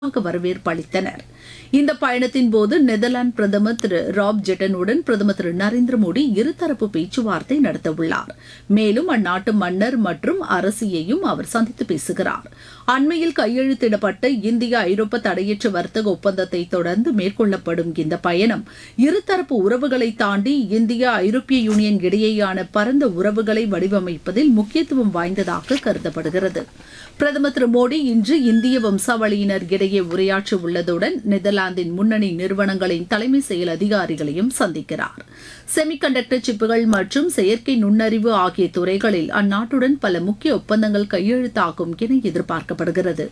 உற்சாக வரவேற்பு அளித்தனர் இந்த பயணத்தின் போது நெதர்லாந்து பிரதமர் திரு ராப் ஜெட்டனுடன் பிரதமர் திரு நரேந்திர மோடி இருதரப்பு பேச்சுவார்த்தை நடத்தவுள்ளார் மேலும் அந்நாட்டு மன்னர் மற்றும் அரசியையும் அவர் சந்தித்து பேசுகிறார் அண்மையில் கையெழுத்திடப்பட்ட இந்திய ஐரோப்பா தடையற்ற வர்த்தக ஒப்பந்தத்தை தொடர்ந்து மேற்கொள்ளப்படும் இந்த பயணம் இருதரப்பு உறவுகளை தாண்டி இந்தியா ஐரோப்பிய யூனியன் இடையேயான பரந்த உறவுகளை வடிவமைப்பதில் முக்கியத்துவம் வாய்ந்ததாக கருதப்படுகிறது பிரதமர் திரு மோடி இன்று இந்திய வம்சாவளியினர் இடையே உரையாற்ற உள்ளதுடன் நெதர்லாந்தின் முன்னணி நிறுவனங்களின் தலைமை செயல் அதிகாரிகளையும் சந்திக்கிறார் செமிகண்டக்டர் சிப்புகள் மற்றும் செயற்கை நுண்ணறிவு ஆகிய துறைகளில் அந்நாட்டுடன் பல முக்கிய ஒப்பந்தங்கள் கையெழுத்தாகும் என எதிர்பார்க்கப்படுகிறது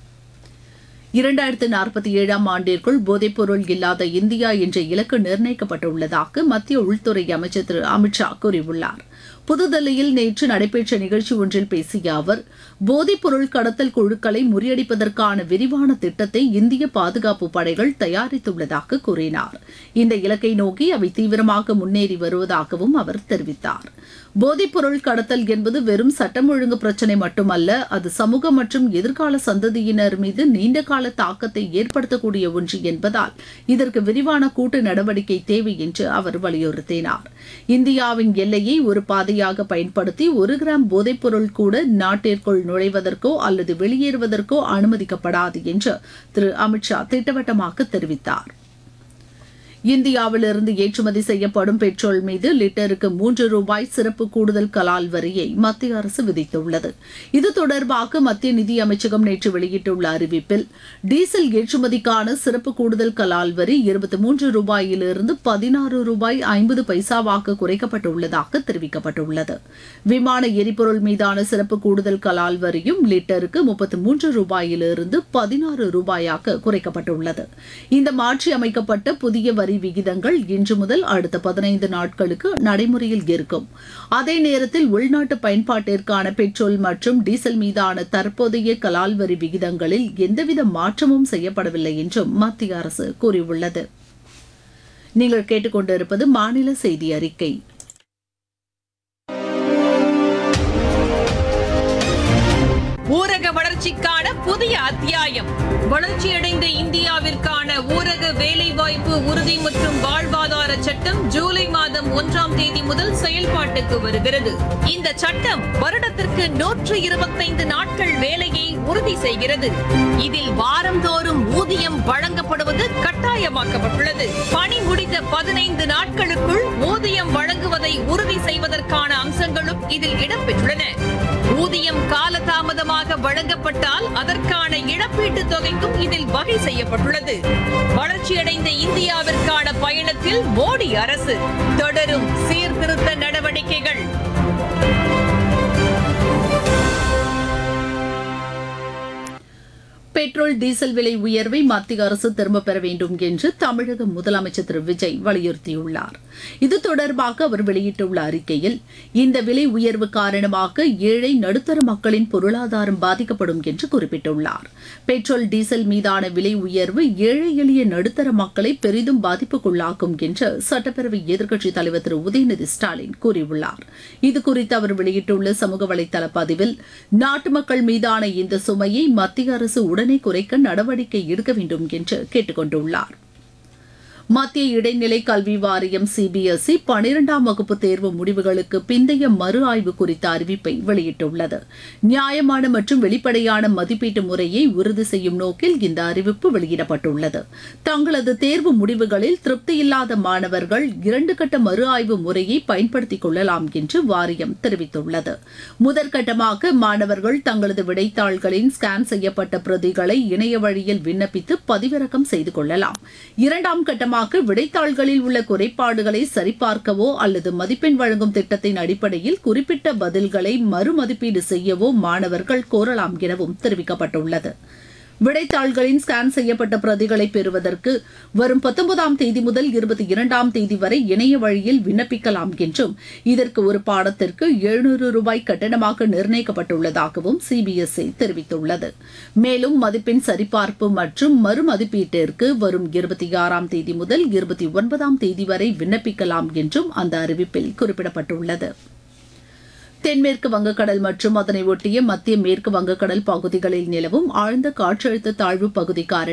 இரண்டாயிரத்து நாற்பத்தி ஏழாம் ஆண்டிற்குள் போதைப்பொருள் இல்லாத இந்தியா என்ற இலக்கு நிர்ணயிக்கப்பட்டுள்ளதாக மத்திய உள்துறை அமைச்சர் திரு அமித்ஷா கூறியுள்ளார் புதுதில்லியில் நேற்று நடைபெற்ற நிகழ்ச்சி ஒன்றில் பேசிய அவர் போதைப்பொருள் கடத்தல் குழுக்களை முறியடிப்பதற்கான விரிவான திட்டத்தை இந்திய பாதுகாப்பு படைகள் தயாரித்துள்ளதாக கூறினார் இந்த இலக்கை நோக்கி அவை தீவிரமாக முன்னேறி வருவதாகவும் அவர் தெரிவித்தார் போதைப்பொருள் கடத்தல் என்பது வெறும் சட்டம் ஒழுங்கு பிரச்சினை மட்டுமல்ல அது சமூக மற்றும் எதிர்கால சந்ததியினர் மீது நீண்டகால தாக்கத்தை ஏற்படுத்தக்கூடிய ஒன்று என்பதால் இதற்கு விரிவான கூட்டு நடவடிக்கை தேவை என்று அவர் வலியுறுத்தினார் இந்தியாவின் எல்லையை ஒரு பாதையாக பயன்படுத்தி ஒரு கிராம் போதைப்பொருள் கூட நாட்டிற்குள் நுழைவதற்கோ அல்லது வெளியேறுவதற்கோ அனுமதிக்கப்படாது என்று திரு அமித்ஷா திட்டவட்டமாக தெரிவித்தார் இந்தியாவிலிருந்து ஏற்றுமதி செய்யப்படும் பெட்ரோல் மீது லிட்டருக்கு மூன்று ரூபாய் சிறப்பு கூடுதல் கலால் வரியை மத்திய அரசு விதித்துள்ளது இது தொடர்பாக மத்திய நிதி அமைச்சகம் நேற்று வெளியிட்டுள்ள அறிவிப்பில் டீசல் ஏற்றுமதிக்கான சிறப்பு கூடுதல் கலால் வரி இருபத்தி மூன்று ரூபாயிலிருந்து பதினாறு ரூபாய் ஐம்பது பைசாவாக குறைக்கப்பட்டுள்ளதாக தெரிவிக்கப்பட்டுள்ளது விமான எரிபொருள் மீதான சிறப்பு கூடுதல் கலால் வரியும் லிட்டருக்கு முப்பத்தி மூன்று ரூபாயிலிருந்து பதினாறு ரூபாயாக குறைக்கப்பட்டுள்ளது இந்த மாற்றி அமைக்கப்பட்ட புதிய வரி விகிதங்கள் இன்று முதல் அடுத்த பதினைந்து நாட்களுக்கு நடைமுறையில் இருக்கும் அதே நேரத்தில் உள்நாட்டு பயன்பாட்டிற்கான பெட்ரோல் மற்றும் டீசல் மீதான தற்போதைய கலால் வரி விகிதங்களில் எந்தவித மாற்றமும் செய்யப்படவில்லை என்றும் மத்திய அரசு கூறியுள்ளது நீங்கள் கேட்டுக்கொண்டிருப்பது மாநில செய்தி அறிக்கை ஊரக வளர்ச்சிக்கான புதிய அத்தியாயம் வளர்ச்சியடைந்த இந்தியாவிற்கான ஊரக வேலைவாய்ப்பு உறுதி மற்றும் வாழ்வாதார சட்டம் ஜூலை மாதம் ஒன்றாம் தேதி முதல் செயல்பாட்டுக்கு வருகிறது இந்த சட்டம் வருடத்திற்கு நூற்று இருபத்தைந்து நாட்கள் வேலையை உறுதி செய்கிறது இதில் வாரந்தோறும் ஊதியம் வழங்கப்படுவது கட்டாயமாக்கப்பட்டுள்ளது பணி முடிந்த பதினைந்து நாட்களுக்குள் ஊதியம் வழங்குவதை உறுதி செய்வதற்கான அம்சங்களும் இதில் இடம்பெற்றுள்ளன ஊதியம் காலதாமதமாக வழங்கப்பட்டால் அதற்கான இழப்பீட்டு தொகைக்கும் இதில் வகை செய்யப்பட்டுள்ளது வளர்ச்சியடைந்த இந்தியாவிற்கான பயணத்தில் மோடி அரசு தொடரும் சீர்திருத்த நடவடிக்கைகள் பெட்ரோல் டீசல் விலை உயர்வை மத்திய அரசு திரும்பப் பெற வேண்டும் என்று தமிழக முதலமைச்சர் திரு விஜய் வலியுறுத்தியுள்ளார் இது தொடர்பாக அவர் வெளியிட்டுள்ள அறிக்கையில் இந்த விலை உயர்வு காரணமாக ஏழை நடுத்தர மக்களின் பொருளாதாரம் பாதிக்கப்படும் என்று குறிப்பிட்டுள்ளார் பெட்ரோல் டீசல் மீதான விலை உயர்வு ஏழை எளிய நடுத்தர மக்களை பெரிதும் பாதிப்புக்குள்ளாக்கும் என்று சட்டப்பேரவை எதிர்க்கட்சித் தலைவர் திரு உதயநிதி ஸ்டாலின் கூறியுள்ளார் இதுகுறித்து அவர் வெளியிட்டுள்ள சமூக வலைதள பதிவில் நாட்டு மக்கள் மீதான இந்த சுமையை மத்திய அரசு உடனே குறைக்க நடவடிக்கை எடுக்க வேண்டும் என்று கேட்டுக் கொண்டுள்ளார் மத்திய இடைநிலை கல்வி வாரியம் சிபிஎஸ்இ பனிரெண்டாம் வகுப்பு தேர்வு முடிவுகளுக்கு பிந்தைய மறு ஆய்வு குறித்த அறிவிப்பை வெளியிட்டுள்ளது நியாயமான மற்றும் வெளிப்படையான மதிப்பீட்டு முறையை உறுதி செய்யும் நோக்கில் இந்த அறிவிப்பு வெளியிடப்பட்டுள்ளது தங்களது தேர்வு முடிவுகளில் திருப்தியில்லாத மாணவர்கள் இரண்டு கட்ட மறு ஆய்வு முறையை பயன்படுத்திக் கொள்ளலாம் என்று வாரியம் தெரிவித்துள்ளது முதற்கட்டமாக மாணவர்கள் தங்களது விடைத்தாள்களின் ஸ்கேன் செய்யப்பட்ட பிரதிகளை இணைய வழியில் விண்ணப்பித்து பதிவிறக்கம் செய்து கொள்ளலாம் இரண்டாம் கட்டமாக காரணமாக விடைத்தாள்களில் உள்ள குறைபாடுகளை சரிபார்க்கவோ அல்லது மதிப்பெண் வழங்கும் திட்டத்தின் அடிப்படையில் குறிப்பிட்ட பதில்களை மறுமதிப்பீடு செய்யவோ மாணவர்கள் கோரலாம் எனவும் தெரிவிக்கப்பட்டுள்ளது விடைத்தாள்களின் ஸ்கேன் செய்யப்பட்ட பிரதிகளை பெறுவதற்கு வரும் பத்தொன்பதாம் தேதி முதல் இருபத்தி இரண்டாம் தேதி வரை இணைய வழியில் விண்ணப்பிக்கலாம் என்றும் இதற்கு ஒரு பாடத்திற்கு எழுநூறு ரூபாய் கட்டணமாக நிர்ணயிக்கப்பட்டுள்ளதாகவும் சிபிஎஸ்இ தெரிவித்துள்ளது மேலும் மதிப்பெண் சரிபார்ப்பு மற்றும் மறுமதிப்பீட்டிற்கு வரும் இருபத்தி ஆறாம் தேதி முதல் இருபத்தி ஒன்பதாம் தேதி வரை விண்ணப்பிக்கலாம் என்றும் அந்த அறிவிப்பில் குறிப்பிடப்பட்டுள்ளது தென்மேற்கு வங்கக்கடல் மற்றும் அதனை ஒட்டிய மத்திய மேற்கு வங்கக்கடல் பகுதிகளில் நிலவும் ஆழ்ந்த காற்றழுத்த தாழ்வு பகுதி காரணமாக